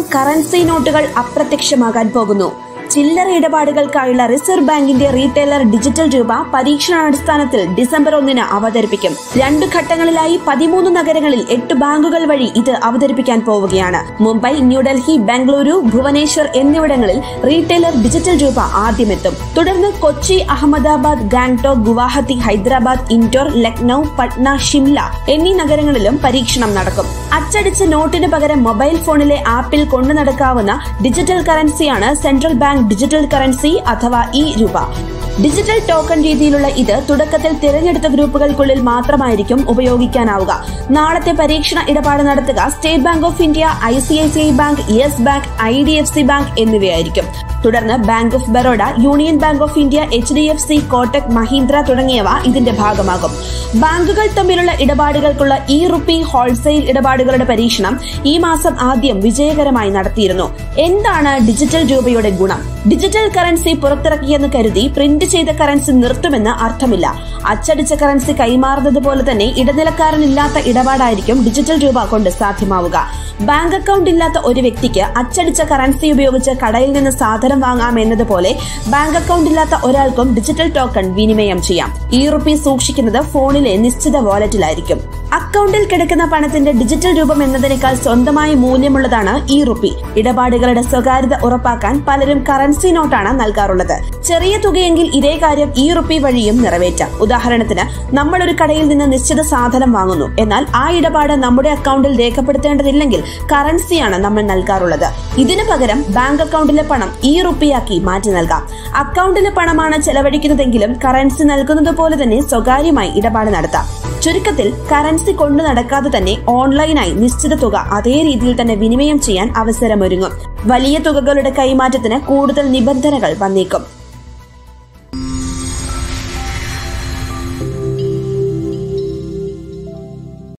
currency നോട്ടുകൾ അപ്രത്യക്ഷമാകാൻ പോകുന്നു ചില്ലറ ഇടപാടുകൾക്കായുള്ള റിസർവ് ബാങ്കിന്റെ റീറ്റെയിലർ ഡിജിറ്റൽ രൂപ പരീക്ഷണാടിസ്ഥാനത്തിൽ ഡിസംബർ ഒന്നിന് അവതരിപ്പിക്കും രണ്ടു ഘട്ടങ്ങളിലായി പതിമൂന്ന് നഗരങ്ങളിൽ എട്ട് ബാങ്കുകൾ വഴി ഇത് അവതരിപ്പിക്കാൻ പോവുകയാണ് മുംബൈ ന്യൂഡൽഹി ബംഗളൂരു ഭുവനേശ്വർ എന്നിവിടങ്ങളിൽ റീറ്റെയിലർ ഡിജിറ്റൽ രൂപ ആദ്യമെത്തും തുടർന്ന് കൊച്ചി അഹമ്മദാബാദ് ഗാംഗ്ടോക്ക് ഗുവാഹത്തി ഹൈദരാബാദ് ഇൻഡോർ ലക്നൌ പട്ന ഷിംല എന്നീ നഗരങ്ങളിലും പരീക്ഷണം നടക്കും അച്ചടിച്ച നോട്ടിന് പകരം മൊബൈൽ ഫോണിലെ ആപ്പിൽ കൊണ്ടു നടക്കാവുന്ന ഡിജിറ്റൽ കറൻസിയാണ് സെൻട്രൽ ബാങ്ക് ഡിജിറ്റൽ കറൻസി അഥവാ ഇ രൂപ ഡിജിറ്റൽ ടോക്കൺ രീതിയിലുള്ള ഇത് തുടക്കത്തിൽ തിരഞ്ഞെടുത്ത ഗ്രൂപ്പുകൾക്കുള്ളിൽ മാത്രമായിരിക്കും ഉപയോഗിക്കാനാവുക നാളത്തെ പരീക്ഷണ ഇടപാട് നടത്തുക State Bank of India I C I C I Bank Yes Bank I D F C Bank എന്നിവയായിരിക്കും തുടർന്ന് Bank of Baroda Union Bank of India H D F C Kotak Mahindra തുടങ്ങിയവ ഇതിന്റെ ഭാഗമാകും ബാങ്കുകൾ തമ്മിലുള്ള ഇടപാടുകൾക്കുള്ള ഇ റുപ്പി ഹോൾസെയിൽ ഇടപാടുകളുടെ പരീക്ഷണം ഈ മാസം ആദ്യം വിജയകരമായി നടത്തിയിരുന്നു എന്താണ് ഡിജിറ്റൽ രൂപയുടെ ഗുണം ഡിജിറ്റൽ കറൻസി പുറത്തിറക്കിയെന്ന് കരുതി പ്രിന്റ് ചെയ്ത കറൻസി നിർത്തുമെന്ന് അർത്ഥമില്ല അച്ചടിച്ച കറൻസി കൈമാറുന്നത് പോലെ തന്നെ ഇടനിലക്കാരനില്ലാത്ത ഇടപാടായിരിക്കും ഡിജിറ്റൽ രൂപ കൊണ്ട് സാധ്യമാവുക ബാങ്ക് അക്കൗണ്ട് ഇല്ലാത്ത ഒരു വ്യക്തിക്ക് അച്ചടിച്ച കറൻസി ഉപയോഗിച്ച് കടയിൽ നിന്ന് സാധനം വാങ്ങാം എന്നതുപോലെ ബാങ്ക് അക്കൗണ്ട് ഇല്ലാത്ത ഒരാൾക്കും ഡിജിറ്റൽ ടോക്കൺ വിനിമയം ചെയ്യാം ഈ റുപ്പി സൂക്ഷിക്കുന്നത് ഫോണിലെ നിശ്ചിത വാലറ്റിലായിരിക്കും അക്കൗണ്ടിൽ കിടക്കുന്ന പണത്തിന്റെ ഡിജിറ്റൽ രൂപം എന്നതിനേക്കാൾ സ്വന്തമായി മൂല്യമുള്ളതാണ് ഈ റുപ്പി ഇടപാടുകളുടെ സ്വകാര്യത ഉറപ്പാക്കാൻ പലരും കറൻസി നോട്ടാണ് നൽകാറുള്ളത് ചെറിയ തുകയെങ്കിൽ ഇതേ കാര്യം ഈ റുപ്പി വഴിയും നിറവേറ്റാം ഉദാഹരണത്തിന് നമ്മൾ ഒരു കടയിൽ നിന്ന് നിശ്ചിത സാധനം വാങ്ങുന്നു എന്നാൽ ആ ഇടപാട് നമ്മുടെ അക്കൗണ്ടിൽ രേഖപ്പെടുത്തേണ്ടതില്ലെങ്കിൽ കറൻസിയാണ് നമ്മൾ നൽകാറുള്ളത് ഇതിനു പകരം ബാങ്ക് അക്കൗണ്ടിലെ പണം ഈ റുപ്പിയാക്കി മാറ്റി നൽകാം അക്കൗണ്ടിലെ പണമാണ് ചെലവഴിക്കുന്നതെങ്കിലും കറൻസി നൽകുന്നത് പോലെ തന്നെ സ്വകാര്യമായി ഇടപാട് നടത്താം ചുരുക്കത്തിൽ കറൻസി കൊണ്ടു നടക്കാതെ തന്നെ ഓൺലൈനായി നിശ്ചിത തുക അതേ രീതിയിൽ തന്നെ വിനിമയം ചെയ്യാൻ അവസരമൊരുങ്ങും വലിയ തുകകളുടെ കൈമാറ്റത്തിന് കൂടുതൽ നിബന്ധനകൾ വന്നേക്കും